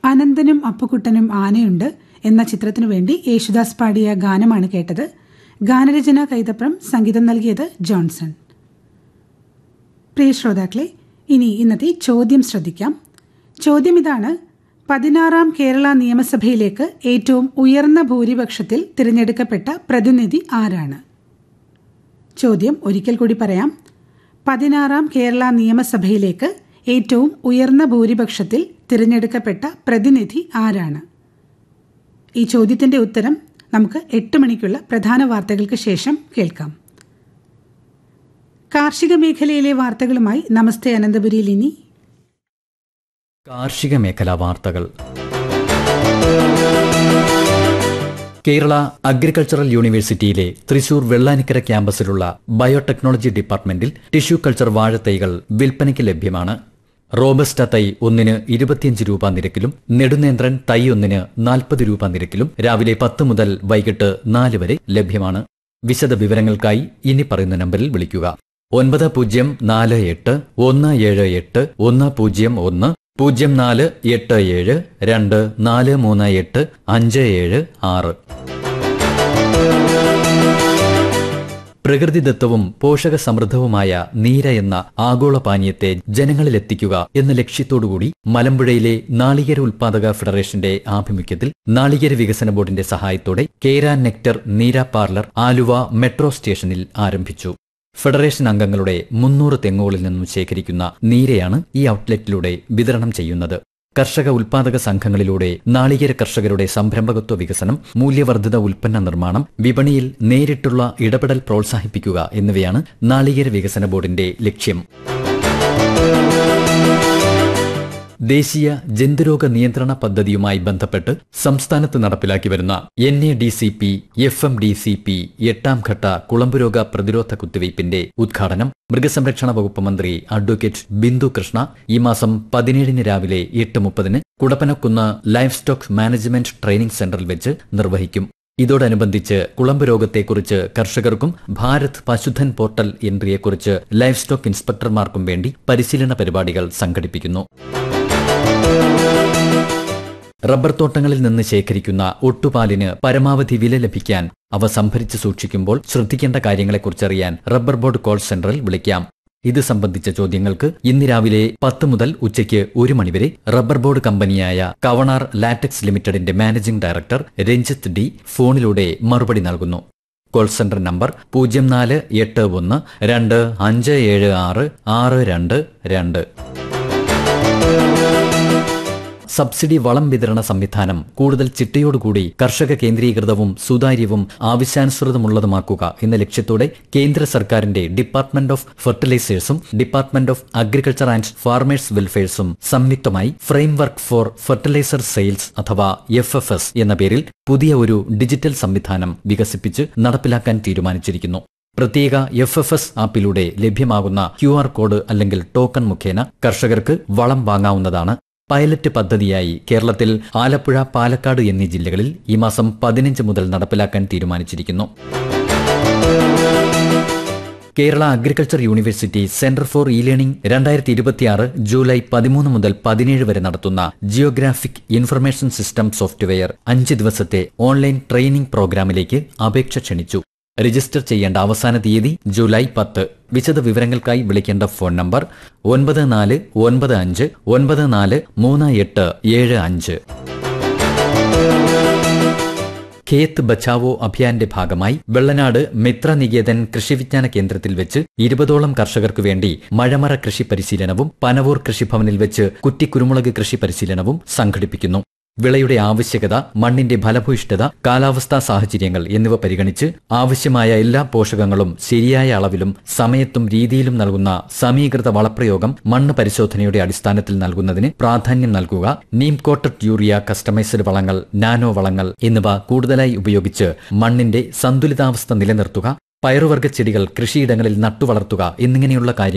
അനന്തനും അപ്പുക്കുട്ടനും ആനയുണ്ട് എന്ന ചിത്രത്തിനു വേണ്ടി യേശുദാസ് പാടിയ ഗാനമാണ് കേട്ടത് ഗാനരചന കൈതപ്രം സംഗീതം നൽകിയത് ജോൺസൺ പ്രിയ ശ്രോതാക്കളെ ഇനി ഇന്നത്തെ ചോദ്യം ശ്രദ്ധിക്കാം ചോദ്യം ഇതാണ് പതിനാറാം കേരള നിയമസഭയിലേക്ക് ഏറ്റവും ഉയർന്ന ഭൂരിപക്ഷത്തിൽ തിരഞ്ഞെടുക്കപ്പെട്ട പ്രതിനിധി ആരാണ് ചോദ്യം ഒരിക്കൽ കൂടി പറയാം പതിനാറാം കേരള നിയമസഭയിലേക്ക് ഏറ്റവും ഉയർന്ന ഭൂരിപക്ഷത്തിൽ തിരഞ്ഞെടുക്കപ്പെട്ട പ്രതിനിധി ആരാണ് ഈ ചോദ്യത്തിന്റെ ഉത്തരം നമുക്ക് എട്ട് മണിക്കുള്ള പ്രധാന വാർത്തകൾക്ക് ശേഷം കേൾക്കാം കാർഷിക മേഖലയിലെ വാർത്തകളുമായി നമസ്തേ അനന്തപുരിയിൽ ഇനി കാർഷിക മേഖലാ വാർത്തകൾ കേരള അഗ്രികൾച്ചറൽ യൂണിവേഴ്സിറ്റിയിലെ തൃശൂർ വെള്ളാനിക്കര ക്യാമ്പസിലുള്ള ബയോടെക്നോളജി ഡിപ്പാർട്ട്മെന്റിൽ ടിഷ്യൂ കൾച്ചർ വാഴത്തൈകൾ വിൽപ്പനയ്ക്ക് ലഭ്യമാണ് റോബസ്റ്റ തൈ ഒന്നിന് ഇരുപത്തിയഞ്ച് രൂപ നിരക്കിലും നെടുനേന്ത്രൻ തൈ ഒന്നിന് നാൽപ്പത് രൂപ നിരക്കിലും രാവിലെ പത്ത് മുതൽ വൈകിട്ട് നാല് വരെ ലഭ്യമാണ് വിശദ വിവരങ്ങൾക്കായി ഇനി പറയുന്ന നമ്പറിൽ വിളിക്കുക ഒൻപത് പൂജ്യം നാല് എട്ട് ഒന്ന് ഏഴ് എട്ട് ഒന്ന് പൂജ്യം ഒന്ന് പൂജ്യം നാല് എട്ട് ഏഴ് രണ്ട് നാല് മൂന്ന് എട്ട് അഞ്ച് ഏഴ് ആറ് പ്രകൃതിദത്തവും പോഷക സമൃദ്ധവുമായ നീര എന്ന ആഗോള പാനീയത്തെ ജനങ്ങളിലെത്തിക്കുക എന്ന ലക്ഷ്യത്തോടുകൂടി മലമ്പുഴയിലെ നാളികേര ഉൽപാദക ഫെഡറേഷന്റെ ആഭിമുഖ്യത്തിൽ നാളികേര വികസന ബോർഡിന്റെ സഹായത്തോടെ Kera nectar neera parlour Aluva metro സ്റ്റേഷനിൽ ആരംഭിച്ചു ഫെഡറേഷൻ അംഗങ്ങളുടെ മുന്നൂറ് തെങ്ങുകളിൽ നിന്നും ശേഖരിക്കുന്ന നീരയാണ് ഈ ഔട്ട്ലെറ്റിലൂടെ വിതരണം ചെയ്യുന്നത് കർഷക ഉൽപാദക സംഘങ്ങളിലൂടെ നാളികേര കർഷകരുടെ സംരംഭകത്വ വികസനം മൂല്യവർദ്ധിത ഉൽപ്പന്ന നിർമ്മാണം വിപണിയിൽ നേരിട്ടുള്ള ഇടപെടൽ പ്രോത്സാഹിപ്പിക്കുക എന്നിവയാണ് നാളികേര വികസന ബോർഡിന്റെ ലക്ഷ്യം ദേശീയ ജന്തുരോഗ നിയന്ത്രണ പദ്ധതിയുമായി ബന്ധപ്പെട്ട് സംസ്ഥാനത്ത് നടപ്പിലാക്കി വരുന്ന N A D C P F M D C P എട്ടാം ഘട്ട കുളമ്പുരോഗ പ്രതിരോധ കുത്തിവയ്പിന്റെ ഉദ്ഘാടനം മൃഗസംരക്ഷണ വകുപ്പ് മന്ത്രി അഡ്വക്കേറ്റ് ബിന്ദു കൃഷ്ണ ഈ മാസം പതിനേഴിന് രാവിലെ എട്ട് മുപ്പതിന് Kudappanakunnu livestock management training സെന്ററിൽ വെച്ച് നിർവഹിക്കും ഇതോടനുബന്ധിച്ച് കുളമ്പ് രോഗത്തെക്കുറിച്ച് കർഷകർക്കും ഭാരത് പശുധൻ പോർട്ടൽ എൻട്രിയെക്കുറിച്ച് ലൈഫ് സ്റ്റോക്ക് ഇൻസ്പെക്ടർമാർക്കും വേണ്ടി പരിശീലന പരിപാടികൾ സംഘടിപ്പിക്കുന്നു റബ്ബർ തോട്ടങ്ങളിൽ നിന്ന് ശേഖരിക്കുന്ന ഒട്ടുപാലിന് പരമാവധി വില ലഭിക്കാൻ അവ സംഭരിച്ച് സൂക്ഷിക്കുമ്പോൾ ശ്രദ്ധിക്കേണ്ട കാര്യങ്ങളെക്കുറിച്ചറിയാൻ റബ്ബർ ബോർഡ് കോൾ സെന്ററിൽ വിളിക്കാം ഇത് സംബന്ധിച്ച ചോദ്യങ്ങൾക്ക് ഇന്ന് രാവിലെ പത്ത് മുതൽ ഉച്ചയ്ക്ക് ഒരു മണിവരെ റബ്ബർ ബോർഡ് കമ്പനിയായ കവണാർ ലാറ്റക്സ് ലിമിറ്റഡിന്റെ മാനേജിംഗ് ഡയറക്ടർ രഞ്ജിത്ത് ഡി ഫോണിലൂടെ മറുപടി നൽകുന്നു കോൾ സെന്റർ നമ്പർ പൂജ്യം നാല് എട്ട് ഒന്ന് രണ്ട് അഞ്ച് ഏഴ് ആറ് ആറ് രണ്ട് രണ്ട് സബ്സിഡി വളം വിതരണ സംവിധാനം കൂടുതൽ ചിട്ടയോടുകൂടി കർഷക കേന്ദ്രീകൃതവും സുതാര്യവും ആവശ്യാനുസൃതമുള്ളതുമാക്കുക എന്ന ലക്ഷ്യത്തോടെ കേന്ദ്ര സർക്കാരിന്റെ ഡിപ്പാർട്ട്മെന്റ് ഓഫ് ഫെർട്ടിലൈസേഴ്സും department of agriculture and farmers വെൽഫെയർസും സംയുക്തമായി ഫ്രെയിംവർക്ക് ഫോർ ഫെർട്ടിലൈസർ സെയിൽസ് അഥവാ എഫ് എഫ് എസ് എന്ന പേരിൽ പുതിയ ഒരു ഡിജിറ്റൽ സംവിധാനം വികസിപ്പിച്ച് നടപ്പിലാക്കാൻ തീരുമാനിച്ചിരിക്കുന്നു പ്രത്യേക എഫ് എഫ് എസ് ആപ്പിലൂടെ ലഭ്യമാകുന്ന ക്യു ആർ കോഡ് അല്ലെങ്കിൽ ടോക്കൺ മുഖേന കർഷകർക്ക് വളം വാങ്ങാവുന്നതാണ് പൈലറ്റ് പദ്ധതിയായി കേരളത്തിൽ ആലപ്പുഴ പാലക്കാട് എന്നീ ജില്ലകളിൽ ഈ മാസം പതിനഞ്ച് മുതൽ നടപ്പിലാക്കാൻ തീരുമാനിച്ചിരിക്കുന്നു Kerala agriculture university centre for e learning രണ്ടായിരത്തി ഇരുപത്തിയാറ് ജൂലൈ പതിമൂന്ന് മുതൽ പതിനേഴ് വരെ നടത്തുന്ന ജിയോഗ്രാഫിക് ഇൻഫർമേഷൻ സിസ്റ്റം സോഫ്റ്റ്വെയർ അഞ്ച് ദിവസത്തെ ഓൺലൈൻ ട്രെയിനിംഗ് പ്രോഗ്രാമിലേക്ക് അപേക്ഷ ക്ഷണിച്ചു രജിസ്റ്റർ ചെയ്യേണ്ട അവസാന തീയതി ജൂലൈ പത്ത് വിശദ വിവരങ്ങൾക്കായി വിളിക്കേണ്ട ഫോൺ നമ്പർ ഒൻപത് നാല് ഒൻപത് അഞ്ച് ഒൻപത് നാല് മൂന്ന് എട്ട് ഏഴ് അഞ്ച് ഖേത്ത് ബച്ചാവോ അഭിയാന്റെ ഭാഗമായി വെള്ളനാട് മിത്ര നികേതൻ കൃഷിവിജ്ഞാന കേന്ദ്രത്തിൽ വെച്ച് ഇരുപതോളം കർഷകർക്ക് വേണ്ടി മഴമറ കൃഷി പരിശീലനവും പനവൂർ കൃഷിഭവനിൽ വെച്ച് കുറ്റിക്കുരുമുളക് കൃഷി പരിശീലനവും സംഘടിപ്പിക്കുന്നു വിളയുടെ ആവശ്യകത മണ്ണിന്റെ ഫലഭൂയിഷ്ഠത കാലാവസ്ഥാ സാഹചര്യങ്ങൾ എന്നിവ പരിഗണിച്ച് ആവശ്യമായ എല്ലാ പോഷകങ്ങളും ശരിയായ അളവിലും സമയത്തും രീതിയിലും നൽകുന്ന സമീകൃത വളപ്രയോഗം മണ്ണ് പരിശോധനയുടെ അടിസ്ഥാനത്തിൽ നൽകുന്നതിന് പ്രാധാന്യം നൽകുക നീം കോട്ടഡ് യൂറിയ കസ്റ്റമൈസ്ഡ് വളങ്ങൾ നാനോ വളങ്ങൾ എന്നിവ കൂടുതലായി ഉപയോഗിച്ച് മണ്ണിന്റെ സന്തുലിതാവസ്ഥ നിലനിർത്തുക പയറുവർഗ്ഗ ചെടികൾ കൃഷിയിടങ്ങളിൽ നട്ടുവളർത്തുക എന്നിങ്ങനെയുള്ള കാര്യങ്ങൾ